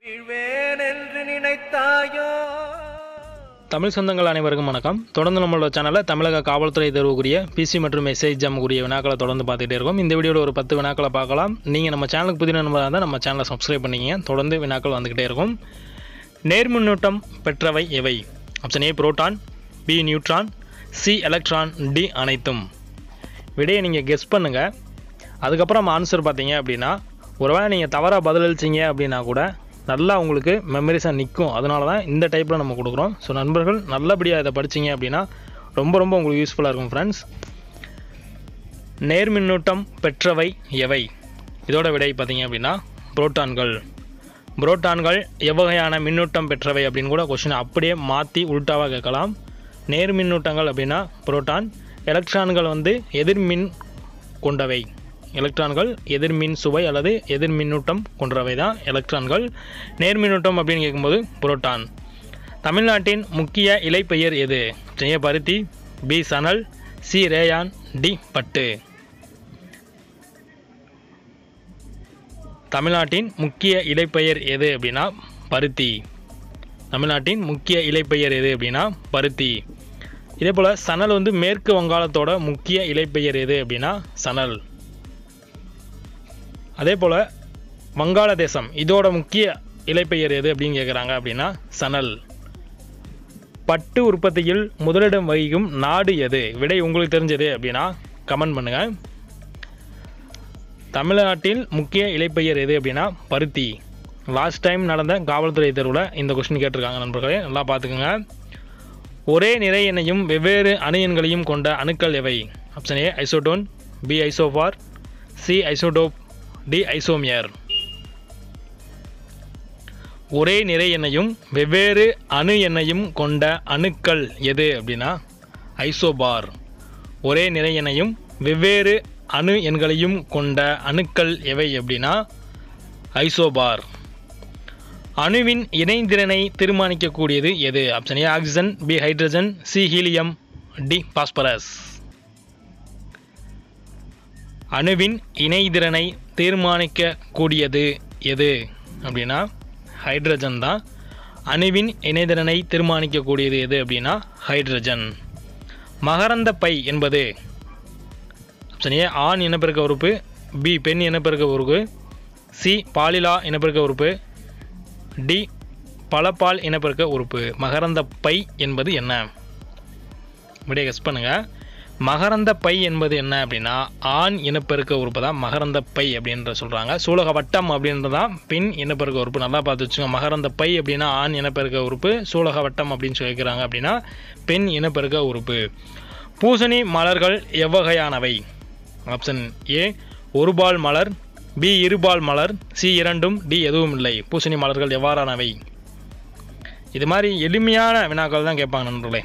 வீழ்வேன் என்று நினைத்தாயோ தமிழ் சொந்தங்கள் அனைவருக்கும் வணக்கம் தொடர்ந்து நம்மளோட சேனலில் தமிழக காவல்துறை தேர்வுக்குரிய பிசி மற்றும் எஸ்ஐ எக்ஸாமுக்குரிய வினாக்களை தொடர்ந்து பார்த்துட்டே இருக்கோம் இந்த வீடியோவில் ஒரு பத்து வினாக்களை பார்க்கலாம் நீங்கள் நம்ம சேனலுக்கு புதிய நண்பராக இருந்தால் நம்ம சேனலை சப்ஸ்கிரைப் பண்ணிக்கங்க தொடர்ந்து வினாக்கள் வந்துக்கிட்டே இருக்கும் நேர்மின்னூட்டம் பெற்றவை எவை option A proton B neutron C electron D அனைத்தும் விடையை நீங்கள் கெஸ் பண்ணுங்கள் அதுக்கப்புறம் ஆன்சர் பார்த்தீங்க அப்படின்னா ஒருவேளை நீங்கள் தவறாக பதிலளிச்சிங்க அப்படின்னா கூட நல்லா உங்களுக்கு மெமரிஸாக நிற்கும் அதனால தான் இந்த டைப்பில் நம்ம கொடுக்குறோம் ஸோ நண்பர்கள் நல்லபடியாக இதை படிச்சீங்க அப்படின்னா ரொம்ப ரொம்ப உங்களுக்கு யூஸ்ஃபுல்லாக இருக்கும் ஃப்ரெண்ட்ஸ் நேர்மின்னூட்டம் பெற்றவை எவை இதோட விடை பார்த்தீங்க அப்படின்னா புரோட்டான்கள் புரோட்டான்கள் எவ்வகையான மின்னூட்டம் பெற்றவை அப்படின்னு கூட கொஷின் அப்படியே மாற்றி உல்ட்டாவாக கேட்கலாம் நேர்மின்னூட்டங்கள் அப்படின்னா புரோட்டான் எலக்ட்ரான்கள் வந்து எதிர்மின் கொண்டவை எலக்ட்ரான்கள் எதிர்மின் சுவை அல்லது எதிர்மின்னூட்டம் கொண்டவை தான் எலக்ட்ரான்கள் நேர்மின்னூட்டம் அப்படின்னு கேட்கும்போது புரோட்டான் தமிழ்நாட்டின் முக்கிய இலைப்பெயர் எது ஜெய பருத்தி பி சணல் சி ரேயான் டி பட்டு தமிழ்நாட்டின் முக்கிய இலைப்பெயர் எது அப்படின்னா பருத்தி தமிழ்நாட்டின் முக்கிய இலைப்பெயர் எது அப்படின்னா பருத்தி இதே போல் சணல் வந்து மேற்கு வங்காளத்தோட முக்கிய இலைப்பெயர் எது அப்படின்னா சணல் அதே போல் வங்காளதேசம் இதோட முக்கிய இலைப்பெயர் எது அப்படின்னு கேட்குறாங்க அப்படின்னா சணல் பட்டு உற்பத்தியில் முதலிடம் வகிக்கும் நாடு எது விடை உங்களுக்கு தெரிஞ்சது அப்படின்னா கமெண்ட் பண்ணுங்கள் தமிழ்நாட்டில் முக்கிய இலைப்பெயர் எது அப்படின்னா பருத்தி லாஸ்ட் டைம் நடந்த காவல்துறை தேர்வில் இந்த கொஸ்டின் கேட்டிருக்காங்க நண்பர்களே நல்லா பார்த்துக்கோங்க ஒரே நிறை எண்ணையும் வெவ்வேறு அணு எண்களையும் கொண்ட அணுக்கள் எவை option A isotone B isobar C isotope D isomer ஒரே நிறை எண்ணையும் வெவ்வேறு அணு எண்ணையும் கொண்ட அணுக்கள் எது அப்படின்னா ஐசோபார் ஒரே நிறை எண்ணையும் வெவ்வேறு அணு எண்களையும் கொண்ட அணுக்கள் எவை அப்படின்னா ஐசோபார் அணுவின் இணைந்திறனை தீர்மானிக்கக்கூடியது எது option A oxygen B hydrogen C helium D phosphorus அணுவின் இணைதிறனை தீர்மானிக்கக்கூடியது எது அப்படின்னா ஹைட்ரஜன் தான் அணுவின் இணைதிறனை தீர்மானிக்கக்கூடியது எது அப்படின்னா ஹைட்ரஜன் மகரந்த பை என்பது ஆப்ஷன் ஏ ஆண் இனப்பெருக்க உறுப்பு பி பெண் இனப்பெருக்க உறுப்பு சி பாலிலா இனப்பெருக்க உறுப்பு டி பலப்பால் இனப்பெருக்க உறுப்பு மகரந்த பை என்பது என்ன விடைய கெஸ் பண்ணுங்க மகரந்த பை என்பது என்ன அப்படின்னா ஆண் இனப்பெருக்க உறுப்பு தான் மகரந்த பை அப்படின்ற சொல்கிறாங்க சூலக வட்டம் அப்படின்றதான் பெண் இனப்பெருக்க உறுப்பு நல்லா பார்த்து வச்சுக்கோங்க மகரந்த பை அப்படின்னா ஆண் இனப்பெருக்க உறுப்பு சூலக வட்டம் அப்படின்னு சொல்லிக்கிறாங்க அப்படின்னா பெண் இனப்பெருக்க உறுப்பு பூசணி மலர்கள் எவ்வகையானவை ஆப்ஷன் ஏ ஒருபால் மலர் பி இருபால் மலர் சி இரண்டும் டி எதுவும் இல்லை பூசணி மலர்கள் எவ்வாறானவை இது மாதிரி எளிமையான வினாக்கள் தான் கேட்பாங்க நண்பர்களே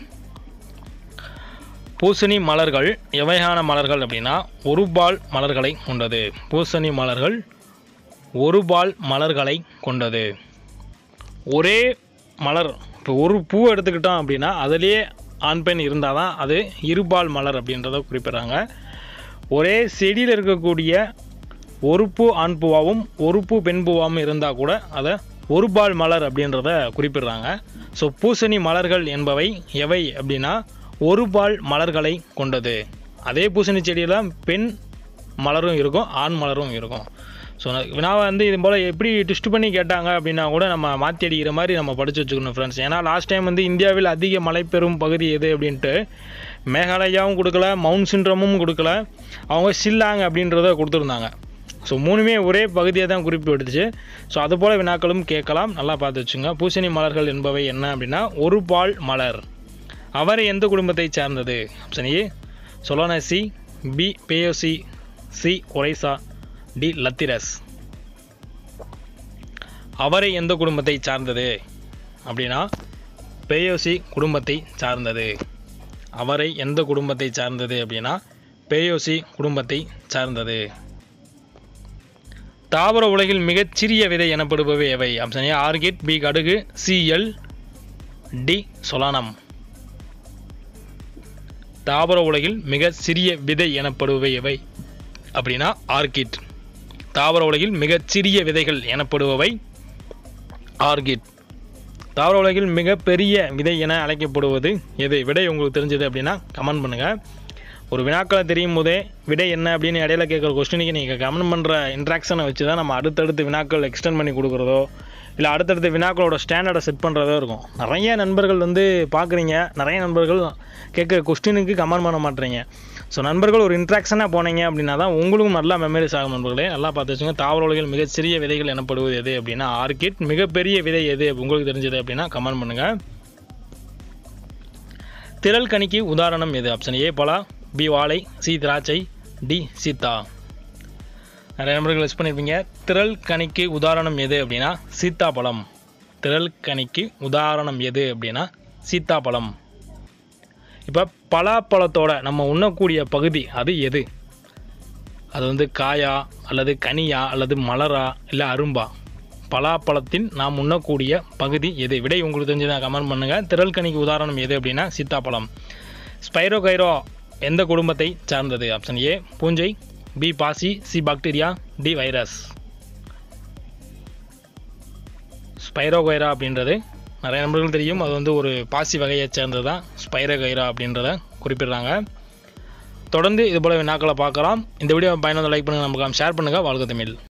பூசணி மலர்கள் எவையான மலர்கள் அப்படின்னா ஒருபால் மலர்களை கொண்டது பூசணி மலர்கள் ஒருபால் மலர்களை கொண்டது ஒரே மலர் இப்போ ஒரு பூ எடுத்துக்கிட்டோம் அப்படின்னா அதிலே ஆண் பெண் இருந்தால் தான் அது இருபால் மலர் அப்படின்றத குறிப்பிட்றாங்க ஒரே செடியில் இருக்கக்கூடிய ஒரு பூ ஆண் பூவாகவும் ஒரு பூ பெண் பூவாகவும் இருந்தால் கூட அதை ஒரு பால் மலர் அப்படின்றத குறிப்பிடுறாங்க ஸோ பூசணி மலர்கள் என்பவை எவை அப்படின்னா ஒரு பால் மலர்களை கொண்டது அதே பூசணி செடியில் பெண் மலரும் இருக்கும் ஆண் மலரும் இருக்கும் ஸோ வினாவை வந்து இது போல் எப்படி ட்விஸ்ட் பண்ணி கேட்டாங்க அப்படின்னா கூட நம்ம மாற்றி அடிக்கிற மாதிரி நம்ம படித்து வச்சுக்கணும் ஃப்ரெண்ட்ஸ் ஏன்னா லாஸ்ட் டைம் வந்து இந்தியாவில் அதிக மழை பெறும் பகுதி எது அப்படின்ட்டு மேகாலயாவும் கொடுக்கல மவுண்ட் சிண்ட்ரமும் கொடுக்கல அவங்க ஷில்லாங் அப்படின்றத கொடுத்துருந்தாங்க ஸோ மூணுமே ஒரே பகுதியை தான் குறிப்பிடுச்சு ஸோ அதுபோல் வினாக்களும் கேட்கலாம் நல்லா பார்த்து வச்சுங்க பூசணி மலர்கள் என்பவை என்ன அப்படின்னா ஒரு பால் மலர் அவர் எந்த குடும்பத்தை சார்ந்தது option A Solanaceae B Fabaceae C Oryza D Lathyrus அவரை எந்த குடும்பத்தை சார்ந்தது அப்படின்னா பேயோசி குடும்பத்தை சார்ந்தது அவரை எந்த குடும்பத்தை சார்ந்தது அப்படின்னா பேயோசி குடும்பத்தை சார்ந்தது தாவர உலகில் மிகச்சிறிய விதை எனப்படுபவை எவை ஆப்ஷன் ஏ ஆர்கிட் பி கடுகு சி எல் டி சொலானம் தாவர உலகில் மிக சிறிய விதை எனப்படுபவை எவை அப்படின்னா ஆர்கிட் தாவர உலகில் மிகச் சிறிய விதைகள் எனப்படுபவை ஆர்கிட் தாவர உலகில் மிகப்பெரிய விதை என அழைக்கப்படுவது எது விடை உங்களுக்கு தெரிஞ்சது அப்படின்னா கமெண்ட் பண்ணுங்கள் ஒரு வினாக்களை தெரியும் போதே விடை என்ன அப்படின்னு இடையில கேட்குற கொஸ்டினுக்கு நீங்கள் கமெண்ட் பண்ணுற இன்ட்ராக்ஷனை வச்சு தான் நம்ம அடுத்தடுத்து வினாக்கள் எக்ஸ்டெண்ட் பண்ணி கொடுக்குறதோ இல்லை அடுத்தடுத்த வினாக்களோட ஸ்டாண்டர்டை செட் பண்ணுறதோ இருக்கும் நிறைய நண்பர்கள் வந்து பார்க்குறீங்க நிறைய நண்பர்கள் கேட்குற கொஸ்டினுக்கு கமெண்ட் பண்ண மாட்டேறீங்க ஸோ நண்பர்கள் ஒரு இன்ட்ராக்ஷனாக போனீங்க அப்படின்னா தான் உங்களுக்கும் நல்லா மெமரிஸ் ஆகும் நண்பர்களே நல்லா பார்த்து வச்சுங்க தாவர உலகில் மிகச்சிறிய விதைகள் எனப்படுவது எது அப்படின்னா ஆர்கிட் மிகப்பெரிய விதை எது உங்களுக்கு தெரிஞ்சது அப்படின்னா கமெண்ட் பண்ணுங்கள் திரள் கனிக்கு உதாரணம் எது ஆப்ஷன் ஏ பலா பி வாழை சி திராட்சை டி சீத்தா நிறைய நண்பர்கள் லிஸ்ட் பண்ணியிருப்பீங்க திரள் கனிக்கு உதாரணம் எது அப்படின்னா சீத்தாப்பழம் திரள் கனிக்கு உதாரணம் எது அப்படின்னா சீத்தாப்பழம் இப்போ பலாப்பழத்தோட நம்ம உண்ணக்கூடிய பகுதி அது எது அது வந்து காயா அல்லது கனியா அல்லது மலரா இல்லை அரும்பா பலாப்பழத்தின் நாம் உண்ணக்கூடிய பகுதி எது விடை உங்களுக்கு தெரிஞ்சதா கமெண்ட் பண்ணுங்கள் திரள் கனிக்கு உதாரணம் எது அப்படின்னா சீத்தாப்பழம் ஸ்பைரோகைரோ எந்த குடும்பத்தை சார்ந்தது ஆப்ஷன் ஏ பூஞ்சை பி பாசி C bacteria D virus Spirogyra அப்படின்றது நிறைய நண்பர்கள் தெரியும் அது வந்து ஒரு பாசி வகையை சேர்ந்தது தான் ஸ்பைரோகைரா அப்படின்றத குறிப்பிடுறாங்க தொடர்ந்து இது போல வினாக்களை பார்க்கலாம் இந்த வீடியோ பயனுள்ள லைக் பண்ணுங்கள் நமக்கு ஷேர் பண்ணுங்கள் வாழ்க தமிழ்